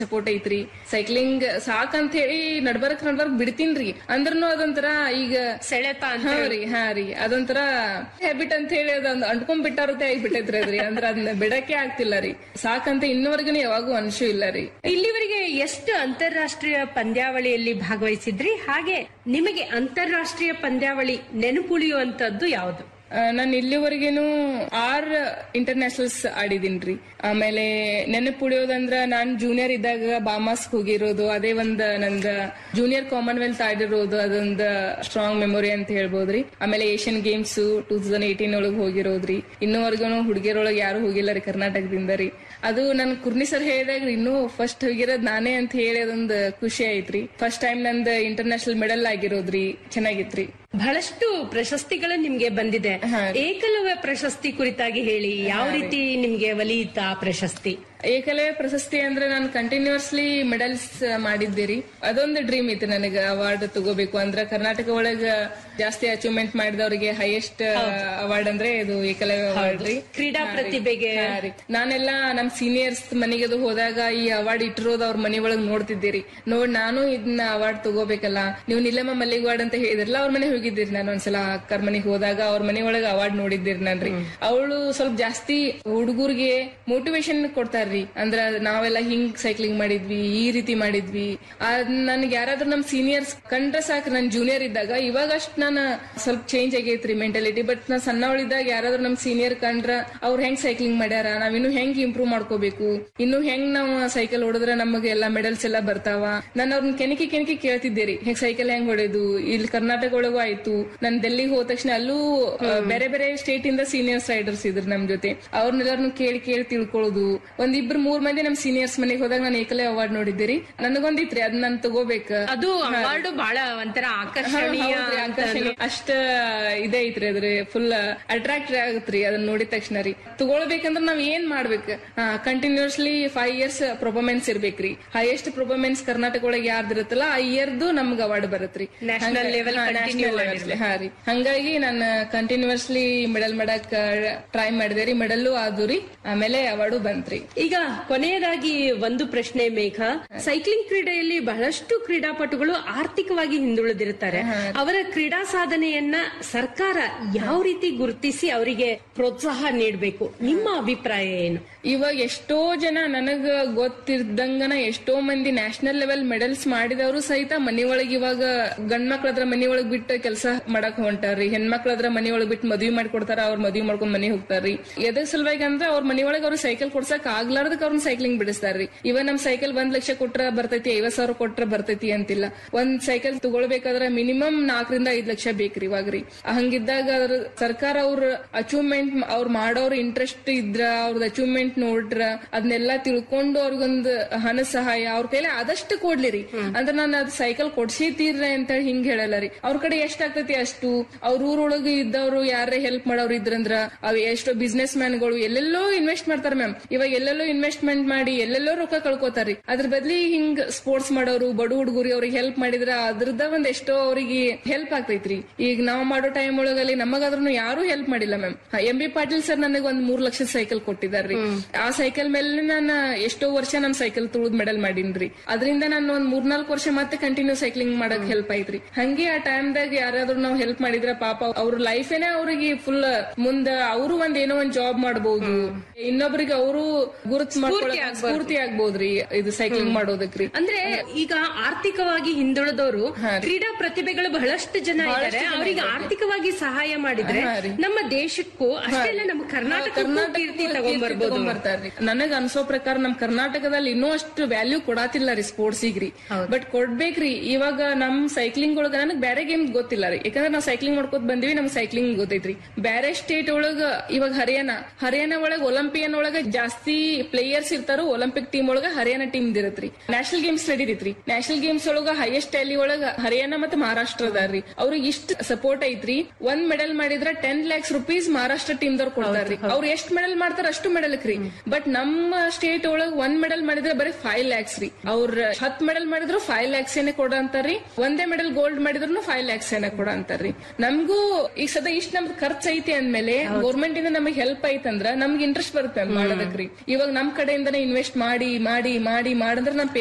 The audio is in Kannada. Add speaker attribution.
Speaker 1: ಸಪೋರ್ಟ್ ಐತ್ರಿ ಸೈಕ್ಲಿಂಗ್ ಸಾಕಂತ ಹೇಳಿ ನಡ್ಬರ್ಕ್ ನಡ್ಬರ್ಕ್ ಬಿಡ್ತೀನ್ರಿ ಅಂದ್ರನು ಅದೊಂಥರ ಈಗ
Speaker 2: ಸೆಳೆತ ಅಂತ
Speaker 1: ಹಾ ರೀ ಹಾ ರೀ ಅದೊಂಥರ ಹ್ಯಾಬಿಟ್ ಅಂತ ಹೇಳಿ ಅದೊಂದ್ ಅಂಟ್ಕೊಂಡ್ ಬಿಟ್ಟಾರತೆ ಆಗ್ಬಿಟ್ಟೈತ್ರಿ ಅದ್ರಿ ಅಂದ್ರ ಅದನ್ನ ಬಿಡಕ್ಕೆ ಆಗ್ತಿಲ್ಲ ರೀ ಸಾಕಂತ ಇನ್ನವರೆಗೂ ಯಾವಾಗೂ ಅನ್ಸೂ ಇಲ್ಲ ರೀ
Speaker 2: ಇಲ್ಲಿವರೆಗೆ ಎಷ್ಟು ಅಂತಾರಾಷ್ಟ್ರೀಯ ಪಂದ್ಯಾವಳಿಯಲ್ಲಿ ಭಾಗವಹಿಸಿದ್ರಿ ಹಾಗೆ ನಿಮಗೆ ಅಂತಾರಾಷ್ಟ್ರೀಯ ಪಂದ್ಯಾವಳಿ ನೆನಪುಳಿಯುವಂತದ್ದು ಯಾವುದು
Speaker 1: ನಾನು ಇಲ್ಲಿವರೆಗೇನು ಆರ್ ಇಂಟರ್ನ್ಯಾಷನಲ್ಸ್ ಆಡಿದೀನ್ರಿ ಆಮೇಲೆ ನೆನಪುಳಿಯೋದಂದ್ರ ನಾನ್ ಜೂನಿಯರ್ ಇದ್ದಾಗ ಬಾಮಾಸ್ ಹೋಗಿರೋದು ಅದೇ ಒಂದ್ ನಂದ ಜೂನಿಯರ್ ಕಾಮನ್ವೆಲ್ತ್ ಆಡಿರೋದು ಅದೊಂದ್ ಸ್ಟ್ರಾಂಗ್ ಮೆಮೊರಿ ಅಂತ ಹೇಳ್ಬೋದ್ರಿ ಆಮೇಲೆ Asian Games two thousand eighteen ಒಳಗ್ ಹೋಗಿರೋದ್ರಿ ಇನ್ನೂವರೆಗೂ ಹುಡುಗಿಯರೊಳಗೆ ಯಾರು ಹೋಗಿಲ್ಲ ರೀ ಕರ್ನಾಟಕದಿಂದ ರೀ ಅದು ನನ್ ಕುರ್ನಿ ಸರ್ ಹೇಳಿದಾಗ ಇನ್ನೂ ಫಸ್ಟ್ ಹೋಗಿರೋದ್ ನಾನೇ ಅಂತ ಹೇಳಿ ಅದೊಂದ್ ಖುಷಿ ಆಯ್ತ್ರಿ ಫಸ್ಟ್ ಟೈಮ್ ನಂದ್ ಇಂಟರ್ನ್ಯಾಷನಲ್ ಮೆಡಲ್ ಆಗಿರೋದ್ರಿ ಚೆನ್ನಾಗಿತ್ರಿ
Speaker 2: ಬಹಳಷ್ಟು ಪ್ರಶಸ್ತಿಗಳು ನಿಮ್ಗೆ ಬಂದಿದೆ ಏಕಲವ್ಯ ಪ್ರಶಸ್ತಿ ಕುರಿತಾಗಿ ಹೇಳಿ ಯಾವ ರೀತಿ ನಿಮ್ಗೆ ಒಲಿಯಿತಾ ಪ್ರಶಸ್ತಿ
Speaker 1: ಏಕಲವ್ಯ ಪ್ರಶಸ್ತಿ ಅಂದ್ರೆ ನಾನು ಕಂಟಿನ್ಯೂಸ್ಲಿ ಮೆಡಲ್ಸ್ ಮಾಡಿದ್ದೀರಿ ಅದೊಂದು ಡ್ರೀಮ್ ಇತ್ತು ನನಗ ಅವಾರ್ಡ್ ತಗೋಬೇಕು ಅಂದ್ರ ಕರ್ನಾಟಕ ಒಳಗ ಜಾಸ್ತಿ ಅಚೀವ್ಮೆಂಟ್ ಮಾಡಿದವರಿಗೆ ಹೈಯೆಸ್ಟ್ ಅವಾರ್ಡ್ ಅಂದ್ರೆ ಇದು ಏಕಲವ್ಯ ಅವಾರ್ಡ್ ರೀ
Speaker 2: ಕ್ರೀಡಾ ಪ್ರತಿಭೆಗೆ
Speaker 1: ಹಾ ರೀ. ನಾನೆಲ್ಲ ನಮ್ ಸೀನಿಯರ್ಸ್ ಮನೆಗೆ ಅದು ಹೋದಾಗ ಈ ಅವಾರ್ಡ್ ಇಟ್ಟಿರೋದು ಅವ್ರ ಮನೆ ಒಳಗ್ ನೋಡ್ತಿದ್ದೀರಿ ನೋಡ್ ನಾನು ಇದನ್ನ ಅವಾರ್ಡ್ ತಗೋಬೇಕಲ್ಲ ನೀವು ನಿಲ್ಲಮ್ಮ ಮಲ್ಲಿಗವಾಡ್ ಅಂತ ಹೇಳಿದ್ರಲ್ಲ ಅವ್ರ ಮನೆ ಹೋಗಿದ್ದೀರಿ ನಾನು ಒಂದ್ಸಲ ಅಕ್ಕರ್ ಮನೆಗೆ ಹೋದಾಗ ಅವ್ರ ಮನೆ ಒಳಗ ಅವಾರ್ಡ್ ನೋಡಿದ್ದೀರಿ ನಾನ್ರಿ ಅವಳು ಸ್ವಲ್ಪ ಜಾಸ್ತಿ ಹುಡುಗರಿಗೆ ಮೋಟಿವೇಶನ್ ಕೊಡ್ತಾರ್ರಿ ಅಂದ್ರ ನಾವೆಲ್ಲ ಹಿಂಗ್ ಸೈಕ್ಲಿಂಗ್ ಮಾಡಿದ್ವಿ ಈ ರೀತಿ ಮಾಡಿದ್ವಿ ನನ್ಗೆ ಯಾರಾದ್ರೂ ನಮ್ ಸೀನಿಯರ್ಸ್ ಕಂಡ್ರೆ ಸಾಕು ನನ್ ಜೂನಿಯರ್ ಇದ್ದಾಗ ಇವಾಗ ಅಷ್ಟ್ ನಾನು ಸ್ವಲ್ಪ ಚೇಂಜ್ ಆಗೈತ್ರಿ ಮೆಂಟಾಲಿಟಿ ಬಟ್ ನಾ ಸಣ್ಣವಳಿದ್ದಾಗ ಯಾರಾದ್ರೂ ನಮ್ ಸೀನಿಯರ್ ಕಂಡ್ರ ಅವ್ರ ಹೆಂಗ್ ಸೈಕ್ಲಿಂಗ್ ಮಾಡ್ಯಾರ ನಾವ್ ಇನ್ನು ಹೆಂಗ್ ಇಂಪ್ರೂವ್ ಮಾಡ್ಕೋಬೇಕು ಇನ್ನು ಹೆಂಗ್ ನಾವು ಸೈಕಲ್ ಹೊಡೆದ್ರೆ ನಮಗೆ ಎಲ್ಲಾ ಮೆಡಲ್ಸ್ ಎಲ್ಲ ಬರ್ತಾವ ನಾನು ಅವ್ರನ್ನ ಕೆನಕಿ ಕೆನಕಿ ಕೇಳ್ತಿದ್ದೇರಿ ಹೆಂಗ್ ಸೈಕಲ್ ಹೆಂಗ್ ಹೊಡೆದು ಇಲ್ಲಿ ಕರ್ನಾಟಕ ಒಳಗೂ ಆಯ್ತು ನಾನ್ ಡೆಲ್ಲಿಗೆ ಹೋದ ತಕ್ಷಣ ಅಲ್ಲೂ ಆ, ಬೇರೆ ಬೇರೆ ಸ್ಟೇಟ್ ಇಂದ ಸೀನಿಯರ್ಸ್ ರೈಡರ್ಸ್ ಇದ್ರು ನಮ್ ಜೊತೆ ಅವ್ರನ್ನೆಲ್ಲರನ್ನು ಕೇಳಿ ಕೇಳಿ ತಿಳ್ಕೊಳ್ಳೋದು ಒಂದಿಬ್ರು ಮೂರ್ ಮಂದಿ ನಮ್ ಸೀನಿಯರ್ಸ್ ಮನೆಗೆ ಹೋದಾಗ ನಾನು ಏಕಲೇ ಅವಾರ್ಡ್ ನೋಡಿದ್ದೀರಿ ನನಗೊಂದಿತ್ರಿ ಅದ್ ನಾನ್ ತಗೋಬೇಕ
Speaker 2: ಅದು ಅವಾರ್ಡ್ ಬಹಳ ಒಂಥರ ಆಕರ್ಷಣೀಯ
Speaker 1: ಹೌದ್ರಿ,
Speaker 2: ಅಂತ
Speaker 1: ಆಕರ್ಷಣೆ. ಅಷ್ಟ ಇದೇ ಐತ್ರಿ ಅದ್ರ ಫುಲ್ ಅಟ್ರಾಕ್ಟ್ ಆಗತ್ರಿ ಅದನ್ನ ನೋಡಿದ ತಕ್ಷಣ ರೀ ತಗೊಳ್ಬೇಕಂದ್ರ ನಾವ್ ಏನ್ ಮಾಡ್ಬೇಕು ಕಂಟಿನ್ಯೂಸ್ಲಿ ಫೈವ್ ಇಯರ್ಸ್ ಪ್ರೊಫಾರ್ಮೆನ್ಸ್ ಇರ್ಬೇಕ್ರಿ ಹೈಯೆಸ್ಟ್ ಪ್ರೊಫಾರ್ಮೆನ್ಸ್ ಕರ್ನಾಟಕ ಒಳಗೆ ಯಾರ್ದಿರುತ್ತಲ್ಲ ಆ ಇಯರ್ದು ನಮ್ಗ್ ಅವಾರ್ಡ್ ಬರತ್ರಿ
Speaker 2: National
Speaker 1: ಹಂಗ-
Speaker 2: level
Speaker 1: ಹಾ,
Speaker 2: continue
Speaker 1: national level, ಹಾ ರೀ ಹಂಗಾಗಿ ನಾನು ಕಂಟಿನ್ಯೂಸ್ಲಿ ಮೆಡಲ್ ಮಾಡಕ್ ಟ್ರೈ ಮಾಡಿದೆ ರೀ ಮೆಡಲ್ಲು ಆದು ರೀ ಆಮೇಲೆ ಅವಾರ್ಡು ಬಂತ್ರಿ
Speaker 2: ಈಗ ಕೊನೆಯದಾಗಿ ಒಂದು ಪ್ರಶ್ನೆ ಮೇಘ ಸೈಕ್ಲಿಂಗ್ ಕ್ರೀಡೆಯಲ್ಲಿ ಬಹಳಷ್ಟು ಕ್ರೀಡಾಪಟುಗಳು ಆರ್ಥಿಕವಾಗಿ ಹಿಂದುಳಿದಿರುತ್ತಾರೆ ಅವರ ಕ್ರೀಡಾ ಸಾಧನೆಯನ್ನ ಸರ್ಕಾರ ಯಾವ ರೀತಿ ಗುರುತಿಸಿ ಅವರಿಗೆ ಪ್ರೋತ್ಸಾಹ ನೀಡಬೇಕು ನಿಮ್ಮ ಅಭಿಪ್ರಾಯ ಏನು
Speaker 1: ಇವಾಗ ಎಷ್ಟೋ ಜನ ನನಗ ಗೊತ್ತಿದ್ದಂಗನ ಎಷ್ಟೋ ಮಂದಿ ನ್ಯಾಷನಲ್ ಲೆವೆಲ್ ಮೆಡಲ್ಸ್ ಮಾಡಿದವರು ಸಹಿತ ಮನಿಯೊಳಗ್ ಇವಾಗ ಗಂಡ್ ಮಕ್ಳದ್ರ ಮನಿಯೊಳಗ್ ಬಿಟ್ಟು ಕೆಲಸ ಮಾಡಕ್ ಹೊಂಟಾರ್ರಿ ಹೆಣ್ಮಕ್ಳದ್ರ ಮನಿಯೊಳಗ್ ಬಿಟ್ಟು ಮದ್ವಿ ಮಾಡ್ಕೊಡ್ತಾರ ಅವ್ರ ಮದ್ವಿ ಮಾಡ್ಕೊಂಡ್ ಮನಿ ಹೋಗ್ತಾರ್ರಿ ಎದ್ರ ಸಲುವಾಗಿ ಅಂದ್ರೆ ಅವ್ರ ಮನಿಯೊಳಗ್ ಅವ್ರು ಸೈಕಲ್ ಕೊಡ್ಸಕ್ ಆಗ್ಲಾರ್ದಕ್ ಅವ್ರನ್ನ ಸೈಕ್ಲಿಂಗ್ ಬಿಡಿಸ್ತಾರ್ರಿ ಇವಾಗ ನಮ್ ಸೈಕಲ್ ಒಂದ್ ಲಕ್ಷ ಕೊಟ್ರ ಬರ್ತೈತಿ ಐವತ್ ಸಾವಿರ ಕೊಟ್ರ ಬರ್ತೈತಿ ಅಂತಿಲ್ಲ ಒಂದ್ ಸೈಕಲ್ ತಗೊಳ್ಬೇಕಾದ್ರ ಮಿನಿಮಮ್ ನಾಲ್ಕರಿಂದ ಐದ್ ಲಕ್ಷ ಬೇಕ್ರಿ ಇವಾಗ್ರಿ ಹಂಗಿದ್ದಾಗ ಅದ್ರ ಸರ್ಕಾರ ಅವ್ರ ಅಚೀವ್ಮೆಂಟ್ ಅವ್ರ ಮಾಡೋರ್ ಇಂಟ್ರೆಸ್ಟ್ ಇದ್ರ ಅವ್ರದ್ ಅಚೀವ್ಮೆಂಟ್ ನೋಡ್ರ ಅದನ್ನೆಲ್ಲ ತಿಳ್ಕೊಂಡು ಅವ್ರಿಗೊಂದು ಹಣ ಸಹಾಯ ಅವ್ರ ಕೈಲಿ ಆದಷ್ಟು ಕೊಡ್ಲಿರಿ ಅಂದ್ರೆ ನಾನು ಅದ್ ಸೈಕಲ್ ಕೊಡ್ಸಿ ತೀರ್ರೆ ಅಂತ ಹೇಳಿ ಹಿಂಗ್ ಹೇಳಲ್ಲ ರೀ ಅವ್ರ ಕಡೆ ಎಷ್ಟ್ ಆಗ್ತೈತಿ ಅಷ್ಟು ಅವ್ರ ಊರೊಳಗೆ ಇದ್ದವ್ರು ಯಾರೇ ಹೆಲ್ಪ್ ಮಾಡೋರು ಇದ್ರಂದ್ರ ಅವ್ ಎಷ್ಟೋ ಬಿಸ್ನೆಸ್ ಮ್ಯಾನ್ಗಳು ಎಲ್ಲೆಲ್ಲೋ ಇನ್ವೆಸ್ಟ್ ಮಾಡ್ತಾರ ಮ್ಯಾಮ್ ಇವಾಗ ಎಲ್ಲೆಲ್ಲೋ ಇನ್ವೆಸ್ಟ್ಮೆಂಟ್ ಮಾಡಿ ಎಲ್ಲೆಲ್ಲೋ ರೊಕ್ಕ ಕಳ್ಕೊತಾರ್ರಿ ಅದ್ರ ಬದ್ಲಿ ಹಿಂಗ್ ಸ್ಪೋರ್ಟ್ಸ್ ಮಾಡೋರು ಬಡ ಹುಡುಗರಿ ಅವ್ರಿಗೆ ಹೆಲ್ಪ್ ಮಾಡಿದ್ರ ಅದ್ರದ ಒಂದ್ ಎಷ್ಟೋ ಅವ್ರಿಗೆ ಹೆಲ್ಪ್ ಆಗ್ತೈತ್ರಿ ಈಗ ನಾವ್ ಮಾಡೋ ಟೈಮ್ ಒಳಗಲ್ಲಿ ನಮಗಾದ್ರೂ ಯಾರು ಹೆಲ್ಪ್ ಮಾಡಿಲ್ಲ ma'am M B Patil sir ನನಗೆ ಒಂದ್ ಮೂರ್ ಲಕ್ಷ ಸೈಕಲ್ ಕೊಟ್ಟಿದಾರ್ರಿ ಆ ಸೈಕಲ್ ಮೇಲೆ ನಾನು ಎಷ್ಟೋ ವರ್ಷ ನಾನು ಸೈಕಲ್ ತುಳಿದ್ ಮೆಡಲ್ ಮಾಡೀನ್ರಿ ಅದರಿಂದ ನಾನು ಒಂದ್ ಮೂರ್ನಾಲ್ಕು ವರ್ಷ ಮತ್ತೆ ಕಂಟಿನ್ಯೂ ಸೈಕ್ಲಿಂಗ್ ಮಾಡಕ್ ಹೆಲ್ಪ್ ಐತ್ರಿ ಹಂಗೆ ಆ ಟೈಮ್ದಾಗ ಯಾರಾದ್ರೂ ನಾವು ಹೆಲ್ಪ್ ಮಾಡಿದ್ರ ಪಾಪ ಅವ್ರ ಲೈಫೇನೆ ಅವ್ರಿಗೆ ಫುಲ್ ಮುಂದ ಅವರು ಒಂದ್ ಏನೋ ಒಂದ್ ಜಾಬ್ ಮಾಡಬಹುದು ಇನ್ನೊಬ್ರಿಗೆ ಅವರು ಗುರುತ್ ಮಾಡ್ಕೊಳಕ್ ಸ್ಫೂರ್ತಿ ಆಗ್ಬೋದ್ರಿ ಇದು ಸೈಕ್ಲಿಂಗ್ ಮಾಡೋದಕ್ರಿ
Speaker 2: ಅಂದ್ರೆ ಈಗ ಆರ್ಥಿಕವಾಗಿ ಹಿಂದುಳಿದವರು ಕ್ರೀಡಾ ಪ್ರತಿಭೆಗಳು ಬಹಳಷ್ಟು ಜನ ಇದ್ದಾರೆ ಅವರಿಗೆ ಆರ್ಥಿಕವಾಗಿ ಸಹಾಯ ಮಾಡಿದ್ರೆ ನಮ್ಮ ದೇಶಕ್ಕೂ ಅಷ್ಟೇ ಅಲ್ಲ ನಮ್ಮ ಕರ್ನಾಟಕಕ್ಕೂ ಕೀರ್ತಿ ತಗೊಂಡ್ಬರ್ಬೋದು
Speaker 1: ಬರ್ತಾರ್ರಿ ನನಗ್ ಅನ್ಸೋ ಪ್ರಕಾರ ನಮ್ ಕರ್ನಾಟಕದಲ್ಲಿ ಇನ್ನೂ ಅಷ್ಟು ವ್ಯಾಲ್ಯೂ ಕೊಡಾತಿಲ್ಲ ರೀ ಸ್ಪೋರ್ಟ್ಸಿಗ್ರಿ ಬಟ್ ಕೊಡ್ಬೇಕ್ರಿ ಇವಾಗ ನಮ್ ಸೈಕ್ಲಿಂಗ್ ಒಳಗ ನನಗ್ ಬೇರೆ ಗೇಮ್ ಗೊತ್ತಿಲ್ಲ ರೀ ಯಾಕಂದ್ರೆ ನಾವ್ ಸೈಕ್ಲಿಂಗ್ ಮಾಡ್ಕೋತ ಬಂದಿವಿ ನಮ್ ಸೈಕ್ಲಿಂಗ್ ಗೊತ್ತೈತ್ರಿ ಬೇರೆ ಸ್ಟೇಟ್ ಒಳಗ ಇವಾಗ ಹರಿಯಾಣ ಹರಿಯಾಣ ಒಳಗ ಒಲಿಂಪಿಯನ್ ಒಳಗ ಜಾಸ್ತಿ ಪ್ಲೇಯರ್ಸ್ ಇರ್ತಾರೋ ಒಲಿಂಪಿಕ್ ಟೀಮ್ ಒಳಗ ಹರಿಯಾಣ ಟೀಮ್ ಇರತ್ರಿ ನ್ಯಾಷನಲ್ ಗೇಮ್ಸ್ ನಡೀತೈತ್ರಿ ನ್ಯಾಷನಲ್ ಗೇಮ್ಸ್ ಒಳಗ ಹೈಯೆಸ್ಟ್ ಟ್ಯಾಲಿ ಒಳಗ ಹರಿಯಾಣ ಮತ್ತೆ ಮಹಾರಾಷ್ಟ್ರ ಅದಾರ್ರಿ ಅವ್ರಿಗೆ ಇಷ್ಟ ಸಪೋರ್ಟ್ ಐತ್ರಿ ಒಂದ್ ಮೆಡಲ್ ಮಾಡಿದ್ರ ten lakhs rupees Maharashtra team ದವ್ರು ಕೊಡ್ತಾರ್ರಿ ಅವ್ರು ಎಷ್ಟ್ ಮೆಡಲ್ ಮಾಡ್ತಾರ ಅಷ್ಟು ಮೆಡಲ್ ರೀ ಬಟ್ ನಮ್ಮ ಸ್ಟೇಟ್ ಒಳಗ್ ಒಂದ್ ಮೆಡಲ್ ಮಾಡಿದ್ರೆ ಬರೀ ಫೈವ್ ಲ್ಯಾಕ್ಸ್ ರೀ ಅವ್ರ ಹತ್ ಮೆಡಲ್ ಮಾಡಿದ್ರು ಫೈವ್ ಲ್ಯಾಕ್ಸ್ ಏನೇ ಕೊಡ ಅಂತಾರ್ರಿ ಒಂದೇ ಮೆಡಲ್ ಗೋಲ್ಡ್ ಮಾಡಿದ್ರು ಫೈವ್ ಲ್ಯಾಕ್ಸ್ ಪ್ರೋತ್ಸಾಹನ ಕೊಡ ಅಂತಾರ್ರಿ ನಮ್ಗೂ ಈಗ ಸದಾ ಇಷ್ಟ ನಮ್ದು ಖರ್ಚ್ ಐತಿ ಅಂದ್ಮೇಲೆ ಗೌರ್ಮೆಂಟ್ ಇಂದ ನಮಗೆ ಹೆಲ್ಪ್ ಐತಂದ್ರ ನಮ್ಗೆ ಇಂಟ್ರೆಸ್ಟ್ ಬರುತ್ತೆ ಮಾಡೋದಕ್ರಿ ಇವಾಗ ನಮ್ ಕಡೆಯಿಂದನೇ ಇನ್ವೆಸ್ಟ್ ಮಾಡಿ ಮಾಡಿ ಮಾಡಿ ಮಾಡಂದ್ರ ನಮ್